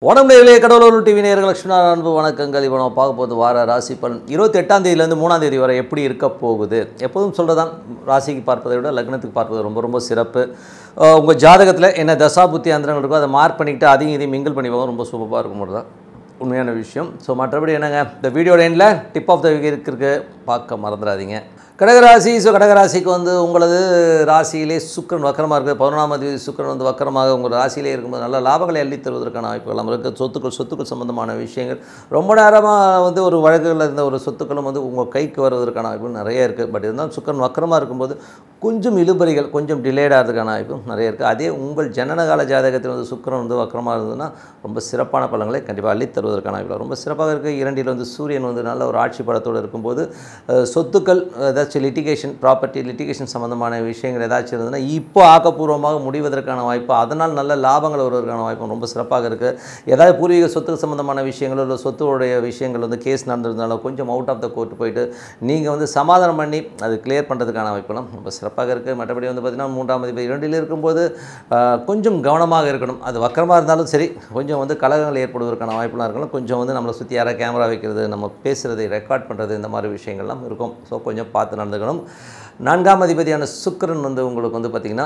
வடமுடிவிலே Cuddalore TV நேயர்கள் லட்சுமண அன்பு வணக்கங்கள் இப்போ நம்ம பார்க்க போகுது வார ராசி பலன் இருபத்தி எட்டாம் தேதியிலேருந்து மூணாம் தேதி வரை எப்படி இருக்க போகுது எப்போதும் சொல்கிறதான் ராசிக்கு பார்ப்பதை விட லக்னத்துக்கு பார்ப்பது ரொம்ப ரொம்ப சிறப்பு உங்கள் ஜாதகத்தில் என்ன தசா புத்தி அந்தரங்கள் இருக்கோ அதை மார்க் பண்ணிக்கிட்டு அதையும் இதையும் மிங்கிள் பண்ணி போக ரொம்ப சூப்பராக இருக்கும் தான் உண்மையான விஷயம் ஸோ மற்றபடி என்னங்க இந்த வீடியோட எண்டில் டிப் ஆஃப் த வீக் இருக்கு பார்க்க மறந்துடாதீங்க கடகராசி ஸோ கடகராசிக்கு வந்து உங்களது ராசியிலே சுக்கரன் வக்கரமாக இருக்குது பதினொன்றாம் தேதி சுக்கரன் வந்து வக்கரமாக உங்கள் ராசியிலே இருக்கும்போது நல்ல லாபங்களை அள்ளி தருவதற்கான வாய்ப்புகள் இருக்குது சொத்துக்கள் சொத்துக்கள் சம்பந்தமான விஷயங்கள் ரொம்ப நேரமாக வந்து ஒரு வழக்குகளில் இருந்த ஒரு சொத்துக்களும் வந்து உங்கள் கைக்கு வருவதற்கான வாய்ப்புகள் நிறைய இருக்குது பட் இருந்தாலும் சுக்கரன் வக்கரமாக இருக்கும்போது கொஞ்சம் இழுபறிகள் கொஞ்சம் டிலேட் ஆகிறதுக்கான வாய்ப்பும் நிறைய இருக்குது அதே உங்கள் ஜனனகால ஜாதகத்தில் வந்து சுக்கரன் வந்து வக்கரமாக இருந்ததுன்னா ரொம்ப சிறப்பான பலன்களை கண்டிப்பாக அள்ளி தருவதற்கான வாய்ப்பு ரொம்ப சிறப்பாக இருக்குது இரண்டில் வந்து சூரியன் வந்து நல்ல ஒரு ஆட்சி படத்தோடு இருக்கும்போது அஹ், சொத்துக்கள் ஏதாச்சும் லிட்டிகேஷன் ப்ராப்பர்ட்டி லிட்டிகேஷன் சம்மந்தமான விஷயங்கள் ஏதாச்சும் இருந்ததுன்னா இப்போ ஆக்கப்பூர்வமாக முடிவதற்கான வாய்ப்பு அதனால் நல்ல லாபங்கள் வருவதற்கான வாய்ப்பு ரொம்ப சிறப்பாக இருக்குது ஏதாவது பூர்வீக சொத்து சம்மந்தமான விஷயங்களோ இல்லை சொத்துடைய விஷயங்கள் வந்து கேஸ் நடந்திருந்தாலும் கொஞ்சம் அவுட் ஆஃப் த கோர்ட் போயிட்டு நீங்கள் வந்து சமாதானம் பண்ணி அது கிளியர் பண்ணுறதுக்கான வாய்ப்புலாம் ரொம்ப சிறப்பாக இருக்குது மற்றபடி வந்து பார்த்திங்கன்னா மூன்றாம் மதிப்பு இரண்டில் இருக்கும்போது ஆஹ், கொஞ்சம் கவனமாக இருக்கணும் அது வக்கரமாக இருந்தாலும் சரி கொஞ்சம் வந்து கலகங்கள் ஏற்படுவதற்கான வாய்ப்புலாம் இருக்கணும் கொஞ்சம் வந்து நம்மளை சுற்றி யாராவது கேமரா வைக்கிறது நம்ம பேசுகிறதை ரெக்கார்ட் பண்ணுறது இந்த மாதிரி விஷயங்கள்லாம் இருக்கும் ஸோ கொஞ்சம் பார்த்து நடந்துக்கணும் நான்காம் அதிபதியான சுக்கிரன் வந்து உங்களுக்கு வந்து பார்த்திங்கன்னா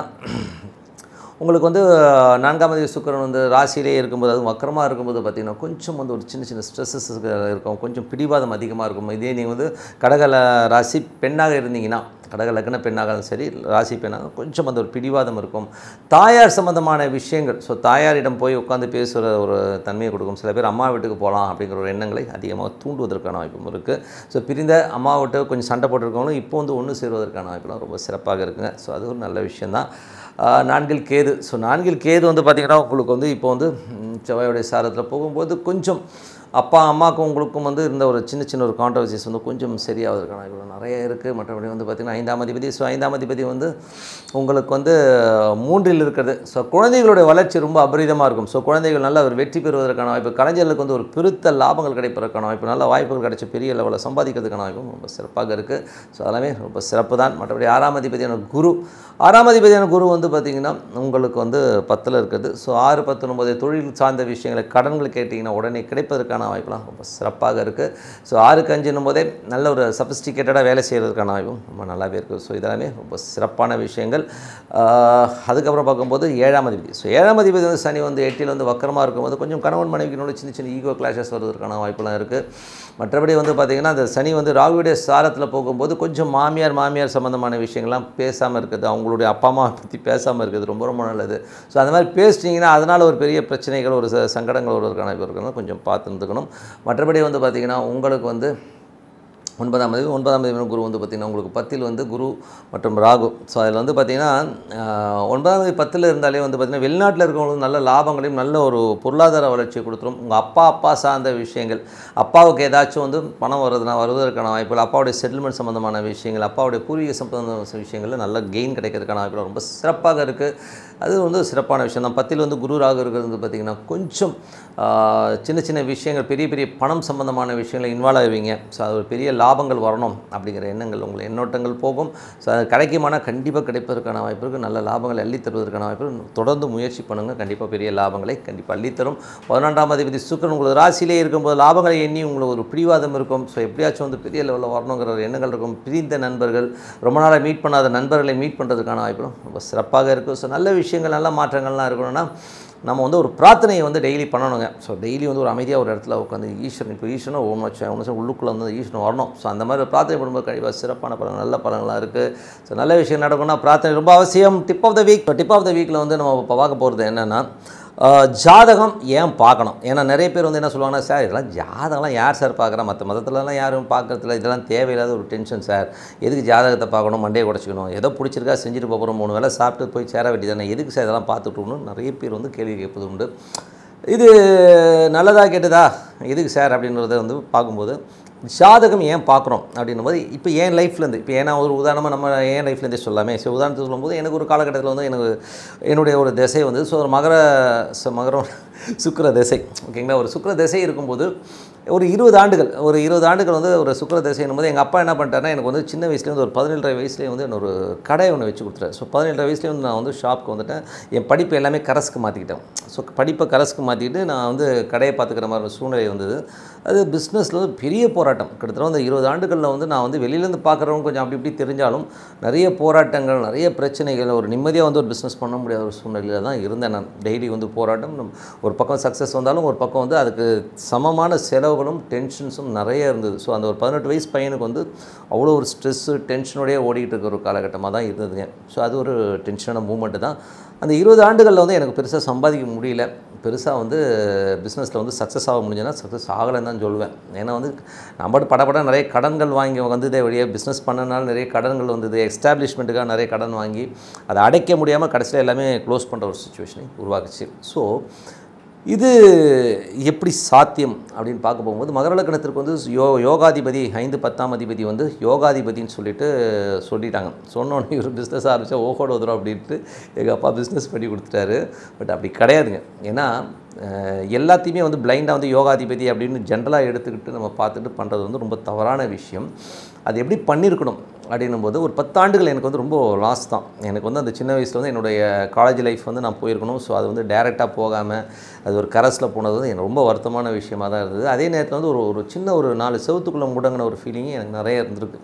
உங்களுக்கு வந்து அஹ், நான்காம் தேதி சுக்கிரன் வந்து ராசியிலே இருக்கும்போது அதுவும் வக்கரமாக இருக்கும்போது பார்த்திங்கன்னா கொஞ்சம் வந்து ஒரு சின்ன சின்ன ஸ்ட்ரெஸ்ஸஸ் இருக்கும் கொஞ்சம் பிடிவாதம் அதிகமாக இருக்கும் இதே நீங்கள் வந்து கடகல ராசி பெண்ணாக இருந்தீங்கன்னா கடக லக்ன பெண்ணாக இருந்தாலும் சரி ராசி பெண்ணாக கொஞ்சம் அந்த ஒரு பிடிவாதம் இருக்கும் தாயார் சம்மந்தமான விஷயங்கள் ஸோ தாயாரிடம் போய் உட்காந்து பேசுகிற ஒரு தன்மையை கொடுக்கும் சில பேர் அம்மா வீட்டுக்கு போகலாம் அப்படிங்கிற ஒரு எண்ணங்களை அதிகமாக தூண்டுவதற்கான வாய்ப்பும் இருக்குது ஸோ பிரிந்த அம்மா விட்டு கொஞ்சம் சண்டை போட்டிருக்கவங்களும் இப்போ வந்து ஒன்று சேருவதற்கான வாய்ப்புலாம் ரொம்ப சிறப்பாக இருக்குங்க ஸோ அது ஒரு நல்ல விஷயந்தான் ஆஹ் நான்கில் கேது ஸோ நான்கில் கேது வந்து பார்த்திங்கன்னா உங்களுக்கு வந்து இப்போ வந்து ம், செவ்வாயுடைய சாரத்தில் போகும்போது கொஞ்சம் அப்பா அம்மாவுக்கும் உங்களுக்கும் வந்து இருந்த ஒரு சின்ன சின்ன ஒரு கான்ட்ரவர்சிஸ் வந்து கொஞ்சம் சரியாவதற்கான வாய்ப்புகள் நிறைய இருக்குது மற்றபடி வந்து பார்த்திங்கன்னா ஐந்தாம் அதிபதி ஸோ ஐந்தாம் அதிபதி வந்து உங்களுக்கு வந்து மூன்றில் இருக்கிறது ஸோ குழந்தைகளுடைய வளர்ச்சி ரொம்ப அபரிதமாக இருக்கும் ஸோ குழந்தைகள் நல்ல ஒரு வெற்றி பெறுவதற்கான வாய்ப்பு கலைஞர்களுக்கு வந்து ஒரு பெருத்த லாபங்கள் கிடைப்பதற்கான வாய்ப்பு நல்ல வாய்ப்புகள் கிடைச்சி பெரிய லெவலில் சம்பாதிக்கிறதுக்கான வாய்ப்பும் ரொம்ப சிறப்பாக இருக்குது ஸோ அதெல்லாமே ரொம்ப சிறப்பு தான் மற்றபடி ஆறாம் அதிபதியான குரு ஆறாம் அதிபதியான குரு வந்து பார்த்திங்கன்னா உங்களுக்கு வந்து பத்தில் இருக்குது ஸோ ஆறு பத்து ஒன்பது தொழில் சார்ந்த விஷயங்களை கடன்கள் கேட்டிங்கன்னா உடனே கிடைப்பதற்கான வாய்ப்புலாம் ரொம்ப சிறப்பாக இருக்குது ஸோ ஆறுக்கு அஞ்சுன்னும் போதே நல்ல ஒரு சஃபிஸ்டிகேட்டடாக வேலை செய்கிறதுக்கான வாய்ப்பும் ரொம்ப நல்லாவே இருக்குது ஸோ இதெல்லாமே ரொம்ப சிறப்பான விஷயங்கள் ஆஹ், அதுக்கப்புறம் பார்க்கும்போது ஏழாம் அதிபதி ஸோ ஏழாம் அதிபதி வந்து சனி வந்து எட்டில் வந்து வக்கரமாக இருக்கும்போது கொஞ்சம் கணவன் மனைவிக்கினோட சின்ன சின்ன ஈகோ கிளாஷஸ் வருவதற்கான வாய்ப்புலாம் இருக்குது மற்றபடி வந்து பார்த்திங்கன்னா அந்த சனி வந்து ராகுடைய சாரத்தில் போகும்போது கொஞ்சம் மாமியார் மாமியார் சம்மந்தமான விஷயங்கள்லாம் பேசாமல் இருக்குது அவங்களுடைய அப்பா அம்மா பற்றி பேசாமல் இருக்குது ரொம்ப ரொம்ப நல்லது ஸோ அந்த மாதிரி பேசிட்டிங்கன்னா அதனால் ஒரு பெரிய பிரச்சனைகள் ஒரு ச- சங்கடங்கள் வருவதற்கான வாய்ப்பு இருக்கிறது கொஞ்சம் பார்த்து இருந்துக்கணும் மற்றபடி வந்து பார்த்திங்கன்னா உங்களுக்கு வந்து ஒன்பதாம் தேதி ஒன்பதாம் தேதி குரு வந்து பார்த்திங்கன்னா உங்களுக்கு பத்தில் வந்து குரு மற்றும் ராகு ஸோ அதில் வந்து பார்த்திங்கன்னா ஆஹ், ஒன்பதாம் தேதி பத்தில் இருந்தாலே வந்து பார்த்திங்கன்னா வெளிநாட்டில் இருக்கவங்களுக்கு நல்ல லாபங்களையும் நல்ல ஒரு பொருளாதார வளர்ச்சியை கொடுத்துரும் உங்கள் அப்பா அப்பா சார்ந்த விஷயங்கள் அப்பாவுக்கு ஏதாச்சும் வந்து பணம் வருதுன்னா வருவதற்கான வாய்ப்புகள் அப்பாவுடைய செட்டில்மெண்ட் சம்மந்தமான விஷயங்கள் அப்பாவுடைய பூர்வீக சம்பந்தமான விஷயங்களில் நல்ல கெயின் கிடைக்கிறதுக்கான வாய்ப்புகள் ரொம்ப சிறப்பாக இருக்குது அது வந்து சிறப்பான விஷயம் தான் பத்தில் வந்து குரு ராகு இருக்கிறது வந்து பார்த்திங்கன்னா கொஞ்சம் ஆஹ், சின்ன சின்ன விஷயங்கள் பெரிய பெரிய பணம் சம்பந்தமான விஷயங்களை இன்வால்வ் ஆவீங்க ஸோ அது ஒரு பெரிய லாபங்கள் வரணும் அப்படிங்கிற எண்ணங்கள் உங்கள் எண்ணோட்டங்கள் போகும் ஸோ அது கிடைக்குமானா கண்டிப்பாக கிடைப்பதற்கான வாய்ப்பு இருக்குது நல்ல லாபங்களை அள்ளி தருவதற்கான வாய்ப்பு இருக்கு. தொடர்ந்து முயற்சி பண்ணுங்கள் கண்டிப்பாக பெரிய லாபங்களை கண்டிப்பாக அள்ளித்தரும் பதினொன்றாம் அதிபதி சுக்கரன் உங்களுக்கு ராசியிலே இருக்கும்போது லாபங்களை எண்ணி உங்களுக்கு ஒரு பிடிவாதம் இருக்கும் ஸோ எப்படியாச்சும் வந்து பெரிய லெவலில் வரணுங்கிற ஒரு எண்ணங்கள் இருக்கும் பிரிந்த நண்பர்கள் ரொம்ப நாளாக மீட் பண்ணாத நண்பர்களை மீட் பண்ணுறதுக்கான வாய்ப்பும் ரொம்ப சிறப்பாக இருக்கும் ஸோ நல்ல விஷயங்கள் நல்ல மாற்றங்கள்லாம் இருக்கணும்னா நம்ம வந்து ஒரு பிரார்த்தனையை வந்து டெய்லி பண்ணணுங்க ஸோ டெய்லி வந்து ஒரு அமைதியாக ஒரு இடத்துல உட்காந்து ஈஸ்வரன் இப்போ ஈஸ்வரன் ஓம் வச்சேன் ஒன்று உள்ளுக்குள்ளே வந்து ஈஸ்வரன் வரணும் ஸோ அந்த மாதிரி ஒரு பிரார்த்தனை பண்ணும்போது கண்டிப்பாக சிறப்பான பலன் நல்ல பலன்களாக இருக்குது ஸோ நல்ல விஷயம் நடக்கணும்னா பிரார்த்தனை ரொம்ப அவசியம் tip of the week tip of the வீக்கில் வந்து நம்ம இப்போ பார்க்க போகிறது என்னென்னா ஆஹ், ஜாதகம் ஏன் பார்க்கணும் ஏன்னா நிறைய பேர் வந்து என்ன சொல்லுவாங்கன்னா சார் இதெல்லாம் ஜாதகம்லாம் யார் சார் பார்க்குறா மற்ற மதத்துலலாம் யாரும் பார்க்கறதில்ல இதெல்லாம் தேவையில்லாத ஒரு டென்ஷன் சார் எதுக்கு ஜாதகத்தை பார்க்கணும் மண்டையை உடச்சிக்கணும் ஏதோ பிடிச்சிருக்கா செஞ்சுட்டு போகிறோம் மூணு வேளை சாப்பிட்டு போய் சேர வேண்டியதானே எதுக்கு சார் இதெல்லாம் பார்த்துட்டு நிறைய பேர் வந்து கேள்வி கேட்பது உண்டு இது நல்லதா கெட்டதா எதுக்கு சார் அப்படின்றத வந்து பார்க்கும்போது ஜாதகம் ஏன் பார்க்குறோம் அப்படின்னும் போது இப்போ என் லைஃப்லேருந்து இப்போ ஏன்னா ஒரு உதாரணமாக நம்ம என் லைஃப்லேருந்தே சொல்லாமே ஸோ உதாரணத்துக்கு சொல்லும்போது எனக்கு ஒரு காலகட்டத்தில் வந்து எனக்கு என்னுடைய ஒரு திசை வந்து ஸோ ஒரு மகர ச- மகரம் சுக்கிர திசை ஓகேங்களா ஒரு சுக்கிர திசை இருக்கும்போது ஒரு இருபது ஆண்டுகள் ஒரு இருபது ஆண்டுகள் வந்து ஒரு சுக்கர தசைன்னும் போது எங்கள் அப்பா என்ன பண்ணிட்டாருன்னா எனக்கு வந்து சின்ன வயசுலேயே வந்து ஒரு பதினேழரை வயசுலேயே வந்து என்ன ஒரு கடை ஒன்று வச்சு கொடுத்துரு ஸோ பதினேழரை வயசுலேயே வந்து நான் வந்து ஷாப்புக்கு வந்துட்டேன் என் படிப்பு எல்லாமே கரஸ்க்கு மாற்றிக்கிட்டேன் ஸோ படிப்பை கரஸ்க்கு மாற்றிக்கிட்டு நான் வந்து கடையை பார்த்துக்கிற மாதிரி ஒரு சூழ்நிலை வந்தது அது பிஸ்னஸில் வந்து பெரிய போராட்டம் கிட்டத்தட்ட வந்து இருபது ஆண்டுகளில் வந்து நான் வந்து வெளியிலேருந்து பார்க்குறவங்க கொஞ்சம் அப்படி இப்படி தெரிஞ்சாலும் நிறைய போராட்டங்கள் நிறைய பிரச்சனைகள் ஒரு நிம்மதியாக வந்து ஒரு பிஸ்னஸ் பண்ண முடியாத ஒரு சூழ்நிலையில் தான் இருந்தேன் நான் டெய்லி வந்து போராட்டம் ஒரு பக்கம் சக்ஸஸ் வந்தாலும் ஒரு பக்கம் வந்து அதுக்கு சமமான செலவுகளும் டென்ஷன்ஸும் நிறைய இருந்தது ஸோ அந்த ஒரு பதினெட்டு வயசு பையனுக்கு வந்து அவ்வளோ ஒரு ஸ்ட்ரெஸ்ஸு டென்ஷனோடய ஓடிட்டு இருக்க ஒரு காலகட்டமாக தான் இருந்ததுங்க ஸோ அது ஒரு டென்ஷனான மூமெண்ட்டு தான் அந்த இருபது ஆண்டுகளில் வந்து எனக்கு பெருசாக சம்பாதிக்க முடியல பெருசாக வந்து பிஸ்னஸில் வந்து சக்ஸஸ் ஆக முடிஞ்சதுன்னா சக்ஸஸ் ஆகலைன்னு தான் சொல்லுவேன் ஏன்னா வந்து நம்ம படப்பட நிறைய கடன்கள் வாங்கி வந்ததே வழியாக பிஸ்னஸ் பண்ணனால நிறைய கடன்கள் வந்தது எஸ்டாப்ளிஷ்மெண்ட்டுக்காக நிறைய கடன் வாங்கி அதை அடைக்க முடியாமல் கடைசியில் எல்லாமே க்ளோஸ் பண்ணுற ஒரு சுச்சுவேஷனை உருவாக்குச்சு ஸோ இது எப்படி சாத்தியம் அப்படின்னு பார்க்க போகும்போது மகர லக்னத்திற்கு வந்து யோ யோகாதிபதி ஐந்து பத்தாம் அதிபதி வந்து யோகாதிபதின்னு சொல்லிட்டு சொல்லிட்டாங்க சொன்னோன்னே இவர் பிஸ்னஸ் ஆரம்பித்தா ஓஹோட வந்துடும் அப்படின்ட்டு எங்கள் அப்பா பிஸ்னஸ் பண்ணி கொடுத்துட்டாரு பட் அப்படி கிடையாதுங்க ஏன்னா அஹ், எல்லாத்தையுமே வந்து பிளைண்டாக வந்து யோகாதிபதி அப்படின்னு ஜென்ரலாக எடுத்துக்கிட்டு நம்ம பார்த்துட்டு பண்ணுறது வந்து ரொம்ப தவறான விஷயம் அது எப்படி பண்ணியிருக்கணும் அப்படின்னும் போது ஒரு பத்தாண்டுகள் எனக்கு வந்து ரொம்ப லாஸ் தான் எனக்கு வந்து அந்த சின்ன வயசில் வந்து என்னுடைய காலேஜ் லைஃப் வந்து நான் போயிருக்கணும் ஸோ அது வந்து டேரெக்டாக போகாமல் அது ஒரு கரஸில் போனது வந்து எனக்கு ரொம்ப வருத்தமான விஷயமா தான் இருந்தது அதே நேரத்தில் வந்து ஒரு ஒரு சின்ன ஒரு நாலு செவத்துக்குள்ளே முடங்கின ஒரு ஃபீலிங் எனக்கு நிறைய இருந்திருக்கு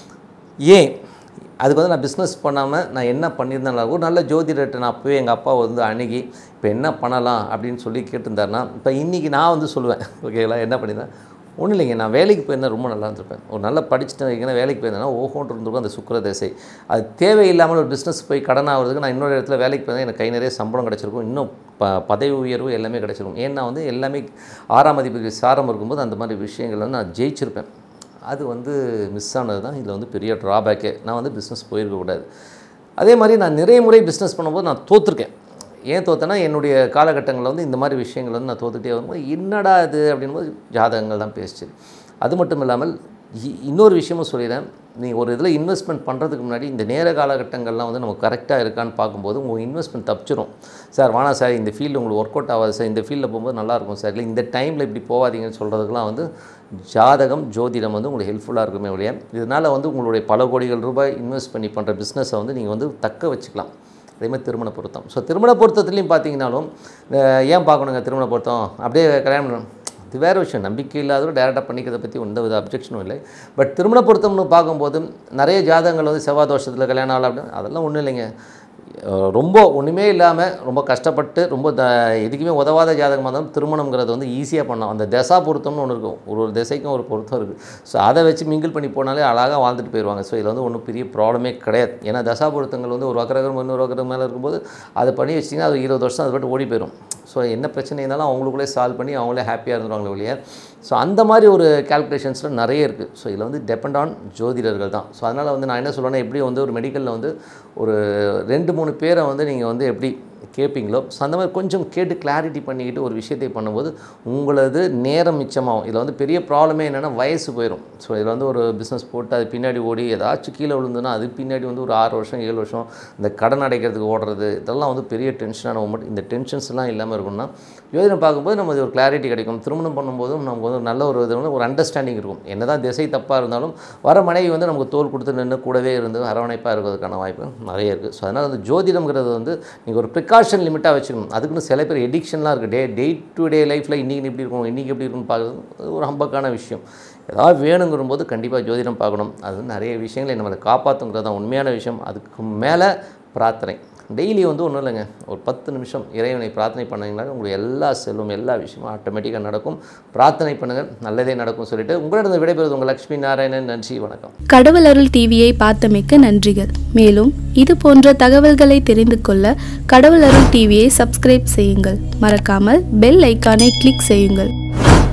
ஏன் அதுக்கு வந்து நான் பிஸ்னஸ் பண்ணாமல் நான் என்ன பண்ணியிருந்தேன் ஒரு நல்ல ஜோதிடர்கிட்ட நான் அப்போவே எங்கள் அப்பா வந்து அணுகி இப்போ என்ன பண்ணலாம் அப்படின்னு சொல்லி கேட்டிருந்தாருன்னா இப்போ இன்றைக்கி நான் வந்து சொல்லுவேன் ஓகேங்களா என்ன பண்ணியிருந்தேன் ஒன்றும் இல்லைங்க நான் வேலைக்கு போயிருந்தா ரொம்ப நல்லா இருந்திருப்பேன் ஒரு நல்ல படிச்சுட்டு வைக்கணும் வேலைக்கு போயிருந்தேன்னா ஓஹோன்ட்டு இருந்திருக்கும் அந்த சுக்கர தசை அது தேவையில்லாமல் ஒரு பிஸ்னஸ் போய் கடன் ஆகிறதுக்கு நான் இன்னொரு இடத்துல வேலைக்கு போயிருந்தா எனக்கு கை நிறைய சம்பளம் கிடச்சிருக்கும் இன்னும் ப பதவி உயர்வு எல்லாமே கிடச்சிருக்கும் ஏன்னா வந்து எல்லாமே ஆறாம் அதிபதி சாரம் இருக்கும்போது அந்த மாதிரி விஷயங்கள் வந்து நான் ஜெயிச்சிருப்பேன் அது வந்து மிஸ் ஆனது தான் இதில் வந்து பெரிய ட்ராபேக்கே நான் வந்து பிஸ்னஸ் போயிருக்கக்கூடாது அதே மாதிரி நான் நிறைய முறை பிஸ்னஸ் பண்ணும்போது நான் தோற்றுருக்கேன் ஏன் தோத்தேன்னா என்னுடைய காலகட்டங்களில் வந்து இந்த மாதிரி விஷயங்கள் வந்து நான் தோத்துக்கிட்டே வரும்போது என்னடா இது அப்படின்போது ஜாதகங்கள் தான் பேசுச்சு அது மட்டும் இல்லாமல் இ- இன்னொரு விஷயமும் சொல்லிடுறேன் நீ ஒரு இதில் இன்வெஸ்ட்மெண்ட் பண்ணுறதுக்கு முன்னாடி இந்த நேர காலகட்டங்கள்லாம் வந்து நமக்கு கரெக்டாக இருக்கான்னு பார்க்கும்போது உங்கள் இன்வெஸ்ட்மெண்ட் தப்பிச்சிரும் சார் வேணாம் சார் இந்த ஃபீல்டு உங்களுக்கு ஒர்க் அவுட் ஆகாது சார் இந்த ஃபீல்டில் போகும்போது நல்லாயிருக்கும் சார் இல்லை இந்த டைமில் இப்படி போகாதீங்கன்னு சொல்கிறதுக்கெலாம் வந்து ஜாதகம் ஜோதிடம் வந்து உங்களுக்கு ஹெல்ப்ஃபுல்லாக இருக்குமே ஒழிய இதனால் வந்து உங்களுடைய பல கோடிகள் ரூபாய் இன்வெஸ்ட் பண்ணி பண்ணுற பிஸ்னஸை வந்து நீங்கள் வந்து தக்க வச்சுக்கலாம் அதே மாதிரி திருமண பொருத்தம் ஸோ திருமண பொருத்தத்துலேயும் பார்த்தீங்கன்னாலும் அஹ், ஏன் பார்க்கணுங்க திருமண பொருத்தம் அப்படியே கல்யாணம் பண்ணணும். இது வேறு விஷயம் நம்பிக்கை இல்லாதவரும் டேரெக்டாக பண்ணிக்கிறத பற்றி எந்த வித அப்ஜெக்ஷனும் இல்லை பட் திருமண பொருத்தம்னு பார்க்கும்போது நிறைய ஜாதகங்கள் வந்து செவ்வாய் தோஷத்தில் கல்யாணம் ஆகலாம் அப்படின்னு அதெல்லாம் ஒன்றும் இல்லைங்க அஹ் ரொம்ப ஒன்றுமே இல்லாமல் ரொம்ப கஷ்டப்பட்டு ரொம்ப த எதுக்குமே உதவாத ஜாதகமாக இருந்தாலும் திருமணங்கிறது வந்து ஈஸியாக பண்ணலாம் அந்த தசா பொருத்தம்னு ஒன்று இருக்கும் ஒரு ஒரு திசைக்கும் ஒரு பொருத்தம் இருக்குது ஸோ அதை வச்சு மிங்கிள் பண்ணி போனாலே அழகாக வாழ்ந்துட்டு போயிடுவாங்க ஸோ இதில் வந்து ஒன்றும் பெரிய ப்ராப்ளமே கிடையாது ஏன்னா தசா பொருத்தங்கள் வந்து ஒரு வக்கரகம் இன்னொரு வக்கரம் மேலே இருக்கும்போது அதை பண்ணி வச்சிங்கன்னா அது இருபது வருஷம் அது பாட்டு ஓடி போயிடும் ஸோ என்ன பிரச்சனை இருந்தாலும் அவங்களுக்குள்ளே சால்வ் பண்ணி அவங்களே ஹாப்பியாக இருந்துருவாங்களே ஒழிய ஸோ அந்த மாதிரி ஒரு கால்குலேஷன்ஸில் நிறைய இருக்குது ஸோ இதில் வந்து டெபெண்ட் ஆன் ஜோதிடர்கள் தான் ஸோ அதனால் வந்து நான் என்ன சொல்லுவேன்னா எப்படி வந்து ஒரு மெடிக்கலில் வந்து ஒரு ரெண்டு மூணு பேரை வந்து நீங்கள் வந்து எப்படி கேட்பீங்களோ ஸோ அந்த மாதிரி கொஞ்சம் கேட்டு கிளாரிட்டி பண்ணிக்கிட்டு ஒரு விஷயத்தை பண்ணும்போது உங்களது நேரம் மிச்சமாகும் இதில் வந்து பெரிய ப்ராப்ளமே என்னென்னா வயசு போயிடும் ஸோ இதில் வந்து ஒரு பிஸ்னஸ் போட்டு அது பின்னாடி ஓடி ஏதாச்சும் கீழே விழுந்துன்னா அது பின்னாடி வந்து ஒரு ஆறு வருஷம் ஏழு வருஷம் இந்த கடன் அடைக்கிறதுக்கு ஓடுறது இதெல்லாம் வந்து பெரிய டென்ஷனான மூமெண்ட் இந்த டென்ஷன்ஸ் எல்லாம் இல்லாமல் இருக்கணும்னா யோஜனை பார்க்கும்போது நமக்கு ஒரு கிளாரிட்டி கிடைக்கும் திருமணம் பண்ணும்போதும் நமக்கு வந்து ஒரு நல்ல ஒரு இது வந்து ஒரு அண்டர்ஸ்டாண்டிங் இருக்கும் என்னதான் திசை தப்பாக இருந்தாலும் வர மனைவி வந்து நமக்கு தோல் கொடுத்து நின்று கூடவே இருந்து அரவணைப்பாக இருக்கிறதுக்கான வாய்ப்பு நிறைய இருக்குது ஸோ அதனால் வந்து ஜோதிடம்ங்கிறது வந்து நீங்கள் ஒரு ப்ரிகாஷன் லிமிட்டாக வச்சுக்கணும் அதுக்குன்னு சில பேர் எடிக்ஷன்லாம் இருக்குது டே டே டு டே லைஃப்பில் இன்றைக்கி இப்படி இருக்கும் இன்றைக்கி எப்படி இருக்கும்னு பார்க்குறது அது ஒரு ஹம்பக்கான விஷயம் ஏதாவது வேணுங்கிற போது கண்டிப்பாக ஜோதிடம் பார்க்கணும் அது வந்து நிறைய விஷயங்களை நம்மளை காப்பாற்றுங்கிறது தான் உண்மையான விஷயம் அதுக்கு மேலே பிரார்த்தனை டெய்லி வந்து ஒன்றும் இல்லைங்க ஒரு பத்து நிமிஷம் இறைவனை பிரார்த்தனை பண்ணீங்கன்னா உங்களுக்கு எல்லா செல்வம் எல்லா விஷயமும் ஆட்டோமேட்டிக்காக நடக்கும் பிரார்த்தனை பண்ணுங்கள் நல்லதே நடக்கும் சொல்லிட்டு உங்களிடம் விடைபெறுவது உங்கள் லக்ஷ்மி நாராயணன் நன்றி வணக்கம் கடவுள் அருள் டிவியை பார்த்தமைக்க நன்றிகள் மேலும் இது போன்ற தகவல்களை தெரிந்து கொள்ள கடவுள் அருள் டிவியை சப்ஸ்கிரைப் செய்யுங்கள் மறக்காமல் பெல் ஐக்கானை கிளிக் செய்யுங்கள்